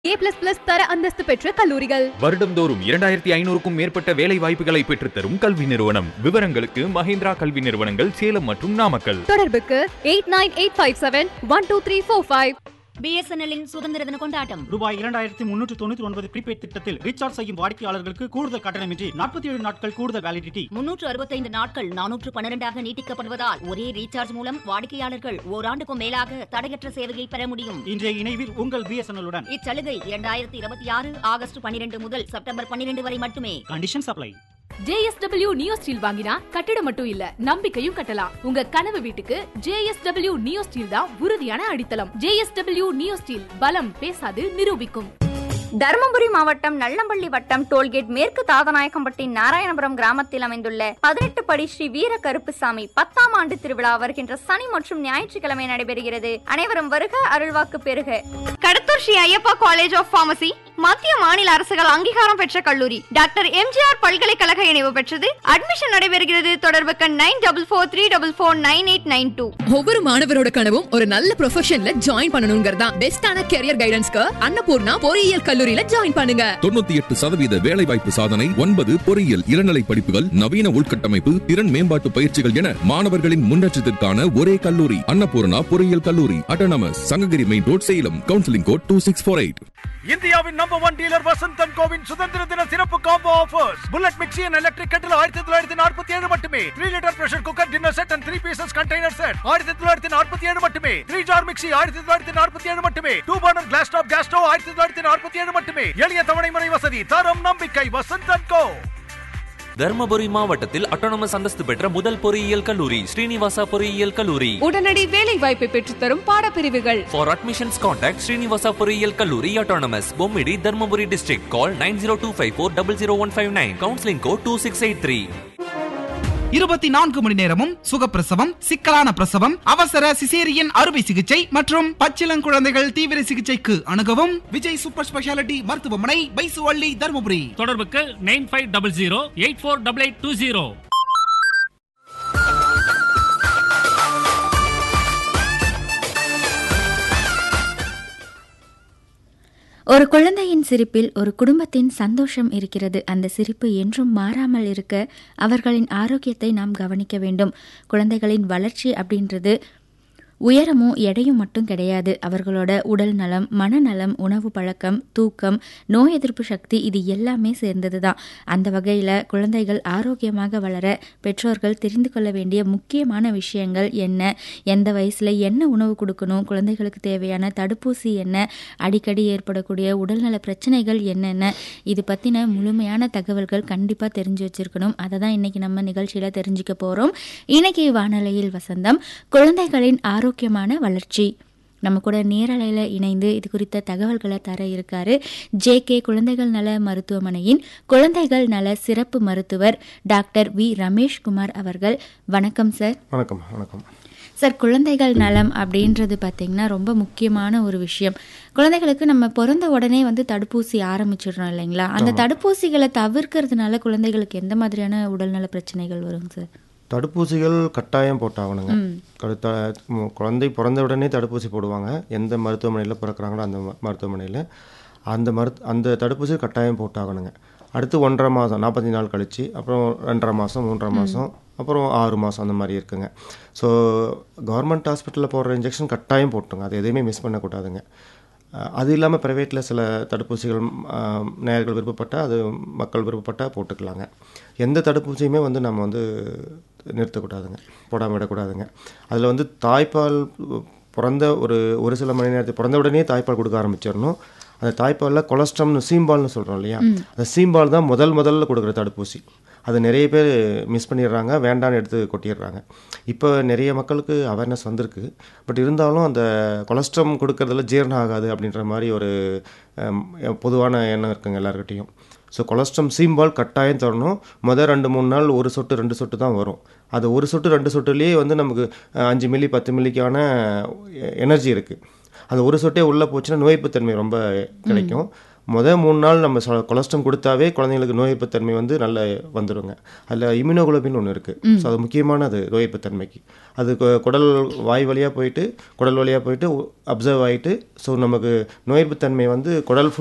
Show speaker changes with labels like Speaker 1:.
Speaker 1: ஏ plus plus தர அந்தஸ்து பெற்ற கல்லூரிகள்
Speaker 2: வருடம்தோறும் இரண்டாயிரத்தி ஐநூறுக்கும் மேற்பட்ட வேலை வாய்ப்புகளை பெற்றுத்தரும் கல்வி நிறுவனம் விவரங்களுக்கு மஹேந்திரா கல்வி நிறுவனங்கள் சேலம் மற்றும் நாமக்கல்
Speaker 1: தொடர்புக்கு eight nine eight five seven one two three four five
Speaker 3: பிஎஸ்என்எல்லின் சுதந்திர தின கொண்டாட்டம்
Speaker 4: ரூபாய் இரண்டாயிரத்தி முன்னூற்று தொண்ணூற்றி ஒன்பது ப்ரீபெய்ட் திட்டத்தில் ரீசார்ஜ் செய்யும் வாடிக்கையாளர்களுக்கு கூடுதல் கட்டணமின்றி நாற்பத்தி ஏழு நாட்கள் கூடுதல் வேலிடிட்டி
Speaker 3: முன்னூற்று அறுபத்தைந்து நாட்கள் நானூற்று பன்னிரெண்டாக நீட்டிக்கப்படுவதால் ஒரே ரீசார்ஜ் மூலம் வாடிக்கையாளர்கள் ஓராண்டுக்கும் மேலாக தடையற்ற சேவையை பெற முடியும்
Speaker 4: இன்றைய இணைவில் உங்கள் பிஎஸ்என்எல்லுடன்
Speaker 3: இச்சலுகை இரண்டாயிரத்தி இருபத்தி ஆறு ஆகஸ்ட் பன்னிரண்டு முதல் செப்டம்பர் பன்னிரண்டு வரை மட்டுமே
Speaker 4: condition supply
Speaker 5: JSW neo steel வாங்கினா கட்டிடம் மட்டும் இல்ல நம்பிக்கையும் கட்டலாம் உங்க கனவு வீட்டுக்கு ஜேஎஸ்டபிள்யூ நியோ ஸ்டீல் தான் உறுதியான அடித்தளம் ஜேஎஸ்டபிள்யூ நியோ ஸ்டீல் பலம் பேசாது நிரூபிக்கும்
Speaker 6: தருமபுரி மாவட்டம் நல்லம்பள்ளி வட்டம் டோல்கேட் மேற்கு தாதநாயக்கம்பட்டி நாராயணபுரம் கிராமத்தில் அமைந்துள்ள பதினெட்டு படி ஸ்ரீ வீர கருப்புசாமி பத்தாம் ஆண்டு திருவிழா வருகின்ற சனி மற்றும் ஞாயிற்றுக்கிழமை நடைபெறுகிறது அனைவரும் வருக அருள்வாக்கு பெறுக Kadathur Shri Ayyappa college of pharmacy மத்திய மாநில அரசுகள் அங்கீகாரம் பெற்ற கல்லூரி டாக்டர் எம்ஜிஆர் பல்கலைக்கழக இணைவு பெற்றது அட்மிஷன் நடைபெறுகிறது தொடர்புக்கு nine double four three double four nine eight nine two
Speaker 7: ஒவ்வொரு மாணவரோட கனவும் ஒரு நல்ல ப்ரொஃபஷன்ல ஜாயின் பண்ணணுங்கிறதா பெஸ்டான கெரியர் கைடன்ஸ்க்கு அன்னபூர்ணா பொறியியல் கல்லூரியில ஜாயின் பண்ணுங்க
Speaker 8: தொண்ணூத்தி எட்டு சதவீத வேலைவாய்ப்பு சாதனை ஒன்பது பொறியியல் இளநிலை படிப்புகள் நவீன உள்கட்டமைப்பு திறன் மேம்பாட்டு பயிற்சிகள் என மாணவர்களின் முன்னேற்றத்திற்கான ஒரே கல்லூரி அன்னபூர்ணா பொறியியல் கல்லூரி autonomous Sankagiri main road Salem counselling code two six four eight
Speaker 9: இந்தியாவின் நம்பர் ஒன் டீலர் வசந்தன் கோவின் சுதந்திர தின சிறப்பு combo offers bullet mixie and electric கட்டில் ஆயிரத்தி தொள்ளாயிரத்தி நாற்பத்தி ஏழு மட்டுமே three litre pressure cooker dinner set and three pieces container set ஆயிரத்தி தொள்ளாயிரத்தி நாற்பத்தி ஏழு மட்டுமே த்ரீ ஜார் மிக்சி ஆயிரத்தி தொள்ளாயிரத்தி நாற்பத்தி ஏழு மட்டுமே two burner glass top gas stove ஆயிரத்தி தொள்ளாயிரத்தி நாற்பத்தி ஏழு மட்டுமே எளிய தவணை முறை வசதி தரம் நம்பிக்கை வசந்தன் கோ
Speaker 10: தர்மபுரி மாவட்டத்தில் அட்டானமஸ் அந்தஸ்து பெற்ற முதல் பொறியியல் கல்லூரி ஸ்ரீனிவாசா பொறியியல் கல்லூரி
Speaker 5: உடனடி வேலை வாய்ப்பை பெற்றுத்தரும் பாடப்பிரிவுகள்
Speaker 10: ஃபார் அட்மிஷன்ஸ் கான்டாக்ட் ஸ்ரீனிவாசா பொறியியல் கல்லூரி autonomous Bommidi Dharmapuri district call nine zero two five four double zero one five nine counselling code two six eight three
Speaker 11: இருபத்தி நான்கு மணி நேரமும் சுகப்பிரசவம் சிக்கலான பிரசவம் அவசர சிசேரியன் அறுவை சிகிச்சை மற்றும் பச்சிளங்குழந்தைகள் தீவிர சிகிச்சைக்கு அணுகவும் விஜய் சூப்பர் ஸ்பெஷாலிட்டி மருத்துவமனை பைசுவள்ளி தருமபுரி
Speaker 12: தொடர்புக்கு nine five double zero eight four double eight two zero
Speaker 13: ஒரு குழந்தையின் சிரிப்பில் ஒரு குடும்பத்தின் சந்தோஷம் இருக்கிறது அந்த சிரிப்பு என்றும் மாறாமல் இருக்க அவர்களின் ஆரோக்கியத்தை நாம் கவனிக்க வேண்டும் குழந்தைகளின் வளர்ச்சி அப்படின்றது உயரமும் எடையும் மட்டும் கிடையாது அவர்களோட உடல் நலம் மனநலம் உணவு பழக்கம் தூக்கம் நோய் எதிர்ப்பு சக்தி இது எல்லாமே சேர்ந்தது தான் அந்த வகையில் குழந்தைகள் ஆரோக்கியமாக வளர பெற்றோர்கள் தெரிந்து கொள்ள வேண்டிய முக்கியமான விஷயங்கள் என்ன எந்த வயசில் என்ன உணவு கொடுக்கணும் குழந்தைகளுக்கு தேவையான தடுப்பூசி என்ன அடிக்கடி ஏற்படக்கூடிய உடல்நல பிரச்சனைகள் என்னென்ன இது பற்றின முழுமையான தகவல்கள் கண்டிப்பாக தெரிஞ்சு வச்சிருக்கணும் அதை தான் இன்றைக்கி நம்ம நிகழ்ச்சியில் தெரிஞ்சுக்க போகிறோம் இன்னைக்கு வானொலியில் வசந்தம் குழந்தைகளின் ஆரோக்கியமான வளர்ச்சி நம்ம கூட நேரலையில் இணைந்து இது குறித்த தகவல்களை தர இருக்காரு ஜே கே குழந்தைகள் நல மருத்துவமனையின் குழந்தைகள் நல சிறப்பு மருத்துவர் டாக்டர் வி ரமேஷ்குமார் அவர்கள் வணக்கம் சார்
Speaker 14: வணக்கம் வணக்கம்
Speaker 13: சார் குழந்தைகள் நலம் அப்படின்றது பார்த்திங்கன்னா ரொம்ப முக்கியமான ஒரு விஷயம் குழந்தைகளுக்கு நம்ம பிறந்த உடனே வந்து தடுப்பூசி ஆரம்பிச்சிடுறோம் இல்லைங்களா அந்த தடுப்பூசிகளை தவிர்க்கிறதுனால குழந்தைகளுக்கு எந்த மாதிரியான உடல்நல பிரச்சனைகள் வரும் சார்
Speaker 14: தடுப்பூசிகள் கட்டாயம் போட்டாகணுங்க கடுத்த ம், குழந்தை பிறந்த உடனே தடுப்பூசி போடுவாங்க எந்த மருத்துவமனையில் பிறக்கிறாங்களோ அந்த ம- மருத்துவமனையில் அந்த மருத் அந்த தடுப்பூசி கட்டாயம் போட்டாகணுங்க அடுத்து ஒன்றரை மாதம் நாற்பத்தி நாள் கழிச்சு அப்புறம் ரெண்டரை மாதம் மூன்றரை மாதம் அப்புறம் ஆறு மாதம் அந்த மாதிரி இருக்குங்க ஸோ கவர்மெண்ட் ஹாஸ்பிட்டலில் போடுற இன்ஜெக்ஷன் கட்டாயம் போட்டுங்க அது எதையுமே மிஸ் பண்ணக்கூடாதுங்க அஹ், அது இல்லாமல் ப்ரைவேட்டில் சில தடுப்பூசிகள் அஹ், நேயர்கள் விருப்பப்பட்டால் அது மக்கள் விருப்பப்பட்டால் போட்டுக்கலாங்க எந்த தடுப்பூசியுமே வந்து நம்ம வந்து நிறுத்தக்கூடாதுங்க போடாமல் விடக்கூடாதுங்க அதில் வந்து தாய்ப்பால் பிறந்த ஒரு ஒரு சில மணி நேரத்துக்கு பிறந்த உடனே தாய்ப்பால் கொடுக்க ஆரம்பிச்சிடணும் அந்த தாய்ப்பாலில் கொலஸ்ட்ரம்னு சீம்பால்னு சொல்கிறோம் இல்லையா அந்த சீம்பால் தான் முதல் முதல்ல கொடுக்குற தடுப்பூசி அது நிறைய பேர் மிஸ் பண்ணிடுறாங்க வேண்டான்னு எடுத்து கொட்டிடுறாங்க இப்போ நிறைய மக்களுக்கு அவேர்னஸ் வந்திருக்கு பட் இருந்தாலும் அந்த கொலஸ்ட்ரம் கொடுக்கறதுல ஜீரணம் ஆகாது அப்படின்ற மாதிரி ஒரு ஹம், பொதுவான எண்ணம் இருக்குங்க எல்லாருக்கிட்டேயும் ஸோ கொலஸ்ட்ரம் சீம்பால் கட்டாயம் தரணும் முதல் ரெண்டு மூணு நாள் ஒரு சொட்டு ரெண்டு சொட்டு தான் வரும் அது ஒரு சொட்டு ரெண்டு சொட்டுலேயே வந்து நமக்கு அஹ், அஞ்சு மில்லி பத்து மில்லிக்கான எனர்ஜி இருக்குது அந்த ஒரு சொட்டே உள்ளே போச்சுன்னா நோய்ப்புத்தன்மை ரொம்ப கிடைக்கும் முதல் மூணு நாள் நம்ம சொ- கொலஸ்ட்ரம் கொடுத்தாவே குழந்தைங்களுக்கு நோய் எதிர்ப்பு தன்மை வந்து நல்ல வந்துடுங்க அதில் இம்யூனோகுளோபின் ஒன்று இருக்குது
Speaker 13: ம்.
Speaker 14: ஸோ அது முக்கியமானது நோய் எதிர்ப்பு தன்மைக்கு அது கு- குடல் வாய் வழியாக போயிட்டு குடல் வழியாக போயிட்டு அப்சர்வ் ஆகிட்டு ஸோ நமக்கு நோய் எதிர்ப்பு தன்மை வந்து குடல்